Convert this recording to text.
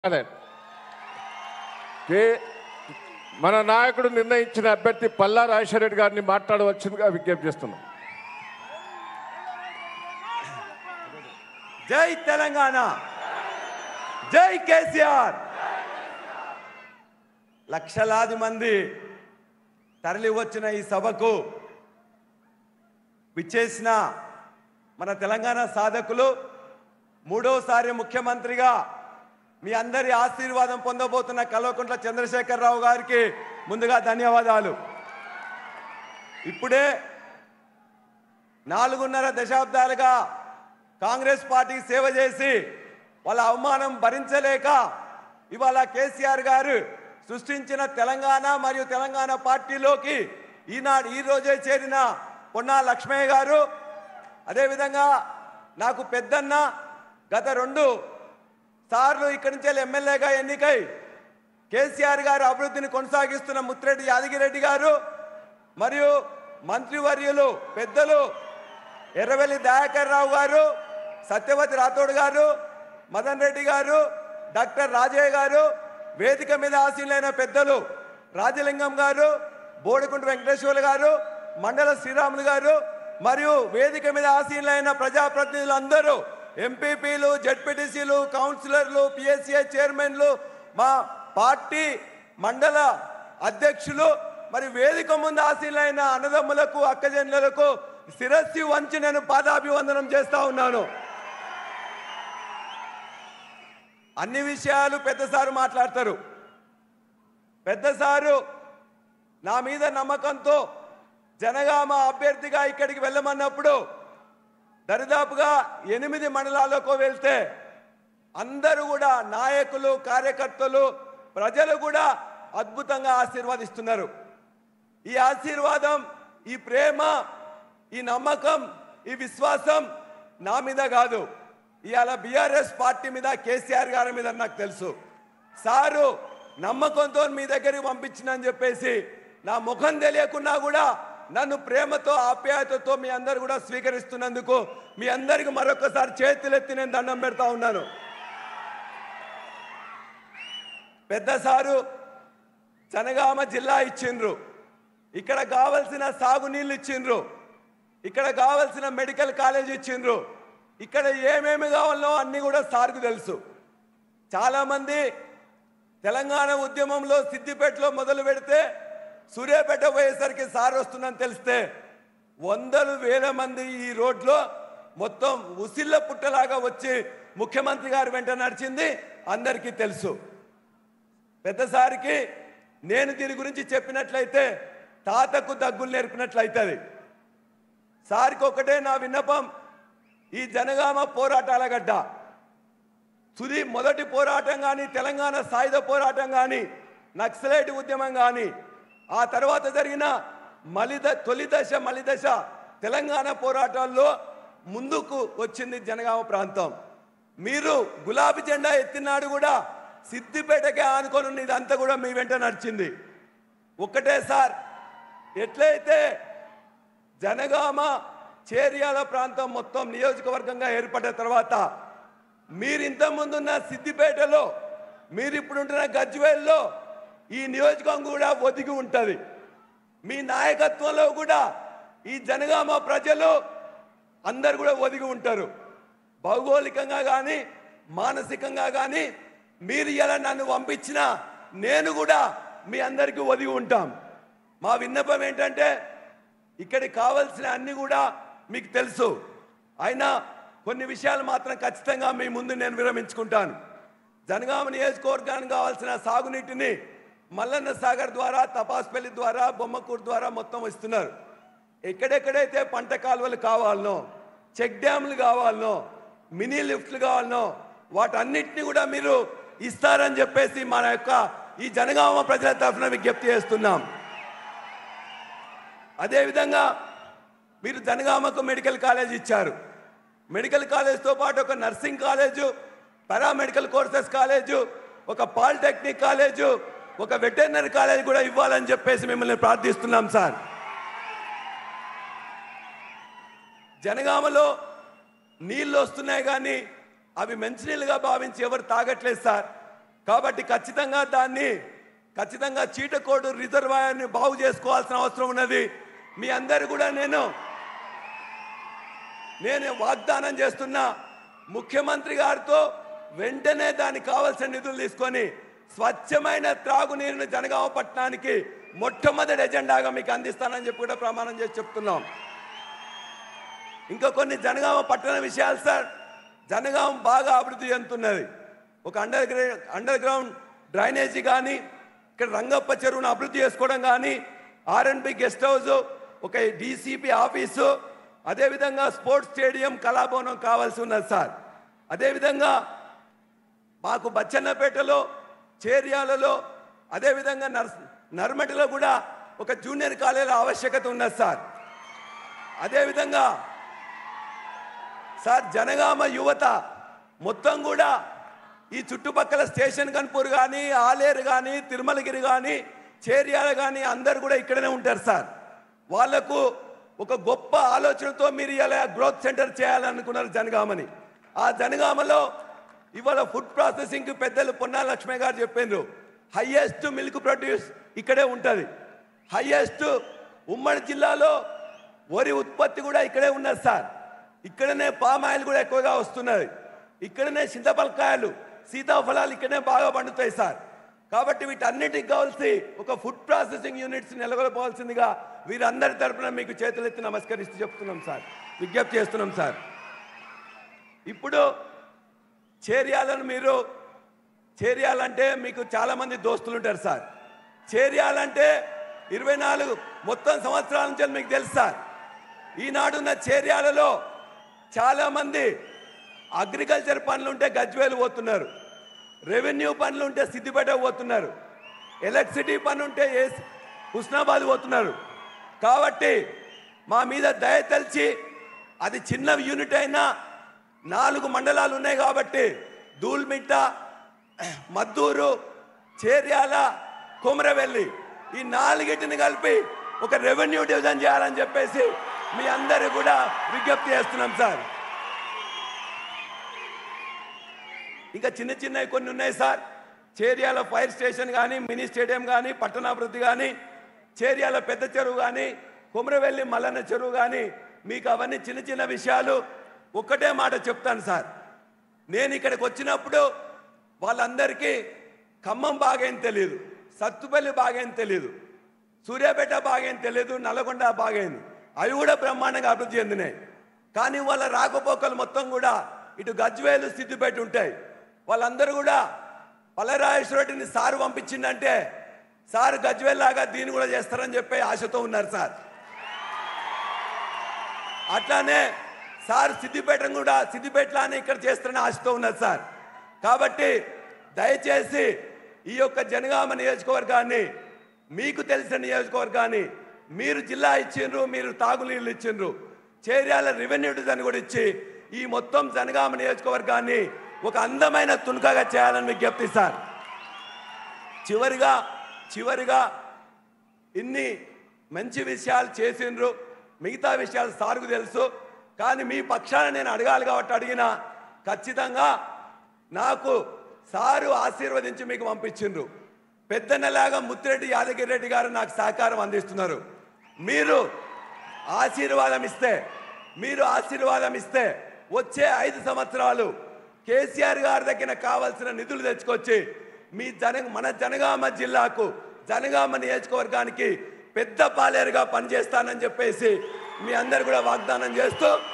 అదే కే మన నాయకుడు నిర్ణయించిన అభ్యర్థి పల్లా రాజశేఖర గారిని మాట్లాడవలసిందిగా విజ్ఞప్తి చేస్తున్నాం జై తెలంగాణ జై కేసీఆర్ లక్షలాది మంది తరలి వచ్చిన ఈ సభకు విచ్చేసిన మన తెలంగాణ సాధకులు మూడోసారి ముఖ్యమంత్రిగా మీ అందరి ఆశీర్వాదం పొందబోతున్న కల్వకుంట్ల చంద్రశేఖరరావు గారికి ముందుగా ధన్యవాదాలు ఇప్పుడే నాలుగున్నర దశాబ్దాలుగా కాంగ్రెస్ పార్టీకి సేవ చేసి వాళ్ళ అవమానం భరించలేక ఇవాళ కేసీఆర్ గారు సృష్టించిన తెలంగాణ మరియు తెలంగాణ పార్టీలోకి ఈనాడు ఈ రోజే చేరిన పొన్నా లక్ష్మయ్య గారు అదేవిధంగా నాకు పెద్దన్న గత రెండు సార్లు ఇక్కడి నుంచి వెళ్ళి ఎమ్మెల్యేగా ఎన్నికై కేసీఆర్ గారు అభివృద్ధిని కొనసాగిస్తున్న ముత్తిరెడ్డి యాదగిరెడ్డి గారు మరియు మంత్రివర్యులు పెద్దలు ఎర్రవెల్లి దయాకర్ రావు గారు సత్యవతి రాథోడ్ గారు మదన్ రెడ్డి గారు డాక్టర్ రాజయ్య గారు వేదిక మీద ఆశీనులైన పెద్దలు రాజలింగం గారు బోడికుంట వెంకటేశ్వర్లు గారు మండల శ్రీరాములు గారు మరియు వేదిక మీద ఆశీనులైన ప్రజాప్రతినిధులందరూ ఎంపీపీలు జడ్పీటీసీలు కౌన్సిలర్లు పిఎస్సిఐ చైర్మన్లు మా పార్టీ మండల అధ్యక్షులు మరి వేదిక ముందు ఆశీలైన అన్నదమ్ములకు అక్కజనులకు శిరస్సు వంచి నేను పాదాభివందనం చేస్తా ఉన్నాను అన్ని విషయాలు పెద్దసారు మాట్లాడతారు పెద్దసారు నా మీద నమ్మకంతో జనగామ అభ్యర్థిగా ఇక్కడికి వెళ్ళమన్నప్పుడు దరిదాపుగా ఎనిమిది మండలాలకు వెళ్తే అందరూ కూడా నాయకులు కార్యకర్తలు ప్రజలు కూడా అద్భుతంగా ఆశీర్వదిస్తున్నారు ఈ ఆశీర్వాదం ఈ ప్రేమ ఈ నమ్మకం ఈ విశ్వాసం నా మీద కాదు ఇవాళ బీఆర్ఎస్ పార్టీ మీద కేసీఆర్ గారి మీద నాకు తెలుసు సారు నమ్మకంతో మీ దగ్గరికి పంపించినని చెప్పేసి నా ముఖం తెలియకున్నా కూడా నన్ను ప్రేమతో ఆప్యాయతతో మీ అందరు కూడా స్వీకరిస్తున్నందుకు మీ అందరికి మరొకసారి చేతులెత్తి నేను దండం పెడతా ఉన్నాను పెద్ద సారు జనగామ జిల్లా ఇచ్చిండ్రు ఇక్కడ కావలసిన సాగునీళ్ళు ఇచ్చిండ్రు ఇక్కడ కావలసిన మెడికల్ కాలేజ్ ఇచ్చిండ్రు ఇక్కడ ఏమేమి కావాలో అన్ని కూడా సార్కు తెలుసు చాలామంది తెలంగాణ ఉద్యమంలో సిద్దిపేటలో మొదలు పెడితే సూర్యాపేట పోయేసరికి సార్ వస్తుందని తెలిస్తే వందలు వేల మంది ఈ రోడ్లో మొత్తం ఉసిళ్ళ పుట్టలాగా వచ్చి ముఖ్యమంత్రి గారి వెంట నడిచింది అందరికీ తెలుసు పెద్దసారికి నేను దీని గురించి చెప్పినట్లయితే తాతకు దగ్గులు నేర్పినట్లయితుంది సారికి ఒకటే నా విన్నపం ఈ జనగామ పోరాటాల గడ్డ తుది మొదటి పోరాటం కానీ తెలంగాణ సాయుధ పోరాటం కానీ నక్సలైట్ ఉద్యమం కానీ ఆ తర్వాత జరిగిన మలిద తొలి దశ మలిదశ తెలంగాణ పోరాటాల్లో ముందుకు వచ్చింది జనగామ ప్రాంతం మీరు గులాబీ జెండా ఎత్తినాడు కూడా సిద్దిపేటకే ఆనుకొని ఉన్న ఇదంతా కూడా మీ వెంట నడిచింది ఒక్కటే సార్ ఎట్లయితే జనగామ చేర్యాల ప్రాంతం మొత్తం నియోజకవర్గంగా ఏర్పడ్డ తర్వాత మీరు ఇంతకుముందున్న సిద్దిపేటలో మీరు ఇప్పుడు ఉంటున్న గజ్వేల్లో ఈ నియోజకవర్గం కూడా ఒదిగి ఉంటుంది మీ నాయకత్వంలో కూడా ఈ జనగామ ప్రజలు అందరు కూడా ఒదిగి ఉంటారు భౌగోళికంగా కానీ మానసికంగా కానీ మీరు ఇలా నన్ను పంపించినా నేను కూడా మీ అందరికీ ఒదిగి ఉంటాం మా విన్నపం ఏంటంటే ఇక్కడికి కావాల్సిన అన్ని కూడా మీకు తెలుసు అయినా కొన్ని విషయాలు మాత్రం ఖచ్చితంగా మీ ముందు నేను విరమించుకుంటాను జనగామ నియోజకవర్గానికి కావాల్సిన సాగునీటిని మల్లన్న సాగర్ ద్వారా తపాస్పల్లి ద్వారా బొమ్మకూరు ద్వారా మొత్తం ఇస్తున్నారు ఎక్కడెక్కడైతే పంట కాలువలు కావాలనో చెక్ డ్యామ్లు కావాలనో మినీ లిఫ్ట్లు కావాలనో వాటన్నిటిని కూడా మీరు ఇస్తారని చెప్పేసి మన యొక్క ఈ జనగామ ప్రజల తరఫున విజ్ఞప్తి చేస్తున్నాం అదేవిధంగా మీరు జనగామకు మెడికల్ కాలేజ్ ఇచ్చారు మెడికల్ కాలేజ్తో పాటు ఒక nursing college paramedical courses college ఒక పాలిటెక్నిక్ కాలేజు ఒక వెటర్నరీ కాలేజ్ కూడా ఇవ్వాలని చెప్పేసి మిమ్మల్ని ప్రార్థిస్తున్నాం సార్ జనగామలో నీళ్ళు వస్తున్నాయి కానీ అవి మంచినీళ్ళుగా భావించి ఎవరు తాగట్లేదు సార్ కాబట్టి ఖచ్చితంగా దాన్ని ఖచ్చితంగా చీటకోడు రిజర్వాయర్ని బాగు చేసుకోవాల్సిన అవసరం ఉన్నది మీ అందరు కూడా నేను నేను వాగ్దానం చేస్తున్నా ముఖ్యమంత్రి గారితో వెంటనే దానికి కావాల్సిన నిధులు తీసుకొని స్వచ్ఛమైన త్రాగునీరుని జనగామ పట్టణానికి మొట్టమొదటి ఎజెండాగా మీకు అందిస్తానని చెప్పి కూడా ప్రమాణం చేసి చెప్తున్నాం ఇంకా కొన్ని జనగామ పట్టణ విషయాలు సార్ జనగామ బాగా అభివృద్ధి చెందుతున్నది ఒక underground underground drainage కానీ ఇక్కడ రంగప్ప చెరువును అభివృద్ధి చేసుకోవడం కానీ ఆర్ఎన్బి గెస్ట్ హౌస్ ఒక డీసీపీ ఆఫీసు అదేవిధంగా స్పోర్ట్స్ స్టేడియం కళాభవనం కావాల్సి ఉన్నది సార్ అదేవిధంగా మాకు బచ్చన్నపేటలో చేర్యాలలో అదేవిధంగా నర్ నర్మటిలో కూడా ఒక జూనియర్ కాలేజీల ఆవశ్యకత ఉన్నది సార్ అదేవిధంగా సార్ జనగామ యువత మొత్తం కూడా ఈ చుట్టుపక్కల స్టేషన్ కన్పూర్ కానీ ఆలేరు కానీ తిరుమలగిరి కానీ చేర్యాల కానీ అందరు కూడా ఇక్కడనే ఉంటారు సార్ వాళ్లకు ఒక గొప్ప ఆలోచనతో మీరు ఇలా గ్రోత్ సెంటర్ చేయాలనుకున్నారు జనగామని ఆ జనగామలో ఇవాళ ఫుడ్ ప్రాసెసింగ్ పెద్దలు పొన్నా లక్ష్మి గారు చెప్పిండ్రు హైయెస్ట్ మిల్క్ ప్రొడ్యూస్ ఇక్కడే ఉంటుంది హైయెస్ట్ ఉమ్మడి జిల్లాలో వరి ఉత్పత్తి కూడా ఇక్కడే ఉన్నది సార్ ఇక్కడనే పామ్ ఆయిల్ కూడా ఎక్కువగా వస్తున్నది ఇక్కడనే చింతపలకాయలు సీతాఫలాలు ఇక్కడనే బాగా పండుతాయి సార్ కాబట్టి వీటన్నిటికి కావాల్సి ఒక ఫుడ్ ప్రాసెసింగ్ యూనిట్స్ నెలకొల్పవలసిందిగా వీరందరి తరపున మీకు చేతులెత్తి నమస్కరిస్తూ చెప్తున్నాం సార్ విజ్ఞప్తి చేస్తున్నాం సార్ ఇప్పుడు చేర్యాలను మీరు చేర్యాలంటే మీకు చాలా మంది దోస్తులు ఉంటారు సార్ చేర్యాలంటే ఇరవై నాలుగు మొత్తం సంవత్సరాల నుంచి మీకు తెలుసు సార్ ఈనాడున్న చేర్యాలలో చాలా మంది అగ్రికల్చర్ పనులు ఉంటే గజ్వేలు పోతున్నారు రెవెన్యూ పనులు ఉంటే సిద్దిపేట పోతున్నారు ఎలక్ట్రిసిటీ పని ఉంటే ఏస్- హుస్నాబాద్ పోతున్నారు కాబట్టి మా మీద దయ తలిచి అది చిన్న యూనిట్ అయినా నాలుగు మండలాలు ఉన్నాయి కాబట్టి దూల్మిట్ట మద్దూరు చేర్యాల కుమరవెల్లి ఈ నాలుగిటిని కలిపి ఒక రెవెన్యూ డివిజన్ చేయాలని చెప్పేసి మీ అందరూ కూడా విజ్ఞప్తి చేస్తున్నాం సార్ ఇంకా చిన్న చిన్నవి కొన్ని ఉన్నాయి సార్ చేర్యాల ఫైర్ స్టేషన్ కానీ మినీ స్టేడియం కానీ పట్టణాభివృద్ధి కానీ చేర్యాల పెద్ద చెరువు కానీ కుమరవెల్లి మల్లన్న చెరువు కానీ మీకు అవన్నీ చిన్న చిన్న విషయాలు ఒక్కటే మాట చెప్తాను సార్ నేను ఇక్కడికి వచ్చినప్పుడు వాళ్ళందరికీ ఖమ్మం బాగేం తెలియదు సత్తుపల్లి బాగేం తెలియదు సూర్యాపేట బాగేం తెలియదు నల్గొండ బాగైంది అవి కూడా బ్రహ్మాండంగా అభివృద్ధి చెందినాయి కానీ వాళ్ళ రాకపోకలు మొత్తం కూడా ఇటు గజ్వేలు సిద్దిపేట ఉంటాయి వాళ్ళందరూ కూడా పల్లరాజేశ్వరరెడ్డిని సారు పంపించిందంటే సార్ గజ్వేల్ లాగా దీన్ని కూడా చేస్తారని చెప్పి ఆశతో ఉన్నారు సార్ అట్లానే సార్ సిద్దిపేట కూడా సిద్దిపేటలానే ఇక్కడ చేస్తారని ఆశతో ఉన్నారు సార్ కాబట్టి దయచేసి ఈ యొక్క జనగామ నియోజకవర్గాన్ని మీకు తెలిసిన నియోజకవర్గాన్ని మీరు జిల్లా ఇచ్చిండ్రు మీరు తాగునీళ్ళు ఇచ్చిండ్రు చేర్యాల రెవెన్యూ డిజైన్ కూడా ఇచ్చి ఈ మొత్తం జనగామ నియోజకవర్గాన్ని ఒక అందమైన తునకగా చేయాలని విజ్ఞప్తి సార్ చివరిగా చివరిగా ఇన్ని మంచి విషయాలు చేసిండ్రు మిగతా విషయాలు సార్కు తెలుసు కానీ మీ పక్షాన నేను అడగాలి కాబట్టి అడిగిన ఖచ్చితంగా నాకు సారు ఆశీర్వదించి మీకు పంపించిండ్రు పెద్దన్నలాగా ముత్తిరెడ్డి యాదగిరి రెడ్డి గారు నాకు సహకారం అందిస్తున్నారు మీరు ఆశీర్వాదం ఇస్తే మీరు ఆశీర్వాదం ఇస్తే వచ్చే ఐదు సంవత్సరాలు కేసీఆర్ గారి దగ్గర కావాల్సిన నిధులు తెచ్చుకొచ్చి మీ జన మన జనగామ జిల్లాకు జనగామ నియోజకవర్గానికి పెద్ద పాలేరుగా పనిచేస్తానని చెప్పేసి మీ అందరు కూడా వాగ్దానం చేస్తూ